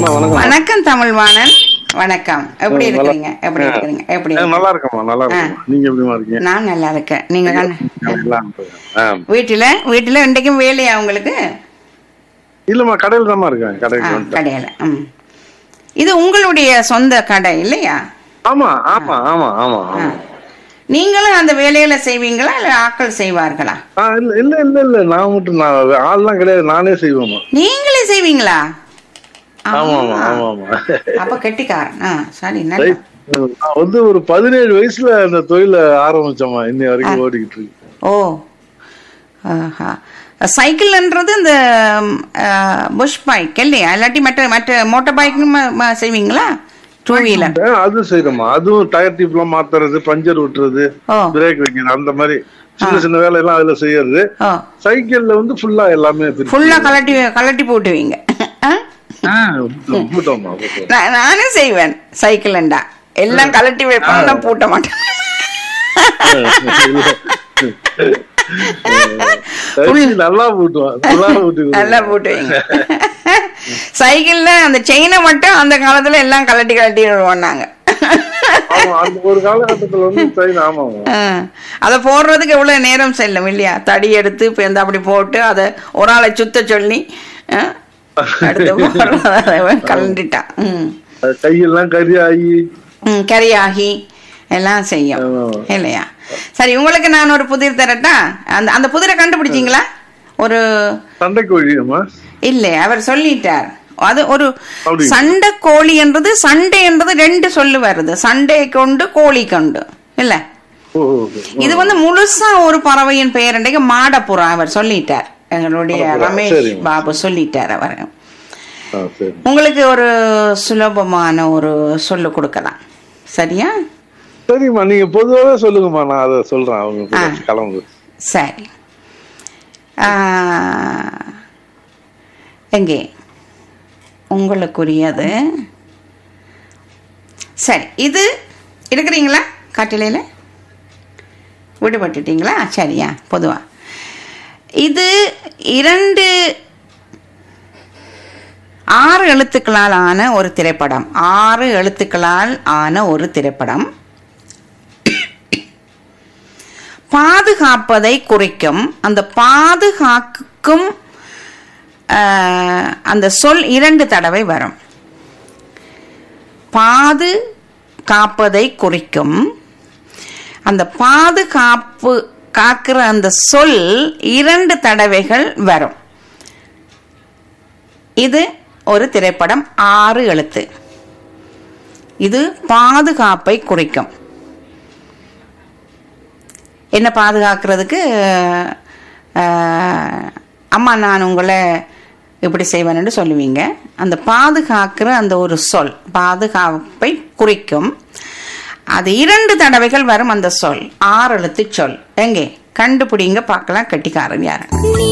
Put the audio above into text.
அம்மா வணக்கம் வணக்கம் தமிழ்வாணன் வணக்கம் எப்படி ஆ, நல்லா- இருக்கிறீங்க எப்படி இருக்கிறீங்க எப்படி ஆ, நல்லா இருக்கம்மா நல்லா இருக்கம்மா நீங்க எப்படிமா இருக்கீங்க நான் நல்லா இருக்கேன் நீங்க கண்ணு- நல்லா இருக்கேன். ஆ. வீட்டுல வீட்டுல இன்றைக்கும் வேலையா உங்களுக்கு இல்லம்மா கடையில் தான்மா இருக்கேன் கடைக்கு ஆ, வந்துட்டேன் கடையில ம் இது உங்களுடைய சொந்த கடை இல்லையா ஆமா ஆமா ஆமா ஆமா ஆ. ஆமா நீங்களும் அந்த வேலையில செய்வீங்களா இல்ல ஆட்கள் செய்வார்களா ஆ, இல்ல இல்ல இல்ல இல்ல நான் மட்டும் நான் ஆள்லாம் கிடையாது நானே செய்வேம்மா நீங்களே செய்வீங்களா ஆமா ஆமா ஆ. ஆமா ஆமா அப்ப கெட்டிக்காரன் ஆ சரி நல்ல ரைட். நான் வந்து ஒரு பதினேழு வயசுல அந்த தொழில ஆரம்பிச்சோம்மா இன்னி வரைக்கும் ஓடிக்கிட்டு இருக்கு ஓ ஆஹா சைக்கிள்ன்றது இந்த புஷ் பைக் இல்லையா இல்லாட்டி மற்ற மற்ற மோட்டார் பைக்கும் செய்வீங்களா டூ வீலர் ஆ, அது செய்யறோமா அதுவும் டயர் டியூப் எல்லாம் மாத்துறது பஞ்சர் விட்டுறது ஓ பிரேக் வைக்கிறது அந்த மாதிரி சின்ன சின்ன வேலையெல்லாம் அதுல செய்யறது ஓ சைக்கிள்ல வந்து ஃபுல்லா எல்லாமே பிரிச்சு. ஃபுல்லா கலட்டி கலட்டி போட்டுவீங்க ஆ? ஆ, போட்டோம்மா, போட்டோம். நான் நானே செய்வேன் சைக்கிள்ண்டா எல்லாம் கலட்டி வைப்பேன் நான் பூட்ட மாட்டேன் சைக்கிள் நல்லா போட்டுவான் நல்லா போட்டு நல்லா போட்டுவீங்க சைக்கிள்ல அந்த செயினை மட்டும் அந்த காலத்துல எல்லாம் கலட்டி கலட்டி விடுவோம் நாங்க ஆமா அந்த ஒரு காலகட்டத்துல வந்து சைன் ஆமாமா ஆ. அத போடுறதுக்கு எவ்வளவு நேரம் செல்லும் இல்லையா தடி எடுத்து இப்ப இந்த அப்படி போட்டு அத ஒரு ஆளை சுத்த சொல்லி ஆ, அடுத்து போடுறது அதை கலண்டிட்டான் ம். அது கையெல்லாம் கறி ஆகி ம், கறியாகி எல்லாம் செய்யும் ஆமா. இல்லையா சரி உங்களுக்கு நான் ஒரு புதிர் தரட்டா அந்த அந்த புதிரை கண்டுபிடிச்சீங்களா ஒரு சண்டை கோழியம்மா இல்ல அவர் சொல்லிட்டார் அது ஒரு அப்படி. சண்டை கோழி என்றது சண்டை என்றது ரெண்டு சொல்லு வருது சண்டை கொண்டு கோழி கொண்டு இல்ல ஓ ஓ, ஓ. இது வந்து முழுசா ஒரு பறவையின் பெயர் இன்றைக்கு மாடப்புறா அவர் சொல்லிட்டார் எங்களுடைய மாடப்புறா, ரமேஷ் சரிங்க. பாபு சொல்லிட்டார் அவர் ஆ, சரி உங்களுக்கு ஒரு சுலபமான ஒரு சொல்லு கொடுக்கலாம் சரியா சரிம்மா நீங்க பொதுவாவே சொல்லுங்கம்மா நான் அதை சொல்றேன் அவங்க கூட ஆ. கிளம்பு சரி ஆ, எங்கே உங்களுக்குரியது சரி இது இருக்கிறீங்களா காட்டிலையில் விடுபட்டுட்டீங்களா சரியா பொதுவா இது இரண்டு ஆறு எழுத்துக்களால் ஆன ஒரு திரைப்படம் ஆறு எழுத்துக்களால் ஆன ஒரு திரைப்படம் பாதுகாப்பதை குறிக்கும் அந்த பாதுகாக்கும் ஆஹ், அந்த சொல் இரண்டு தடவை வரும் பாது காப்பதை குறிக்கும் அந்த பாதுகாப்பு காக்கிற அந்த சொல் இரண்டு தடவைகள் வரும் இது ஒரு திரைப்படம் ஆறு எழுத்து இது பாதுகாப்பை குறிக்கும் என்ன பாதுகாக்கிறதுக்கு அஹ், அம்மா நான் உங்களை இப்படி செய்வேன்னு சொல்லுவீங்க அந்த பாதுகாக்கிற அந்த ஒரு சொல் பாதுகாப்பை குறிக்கும் அது இரண்டு தடவைகள் வரும் அந்த சொல் ஆறு எழுத்து சொல் எங்கே கண்டுபிடிங்க பார்க்கலாம் கெட்டிக்காரன் யாரு நீ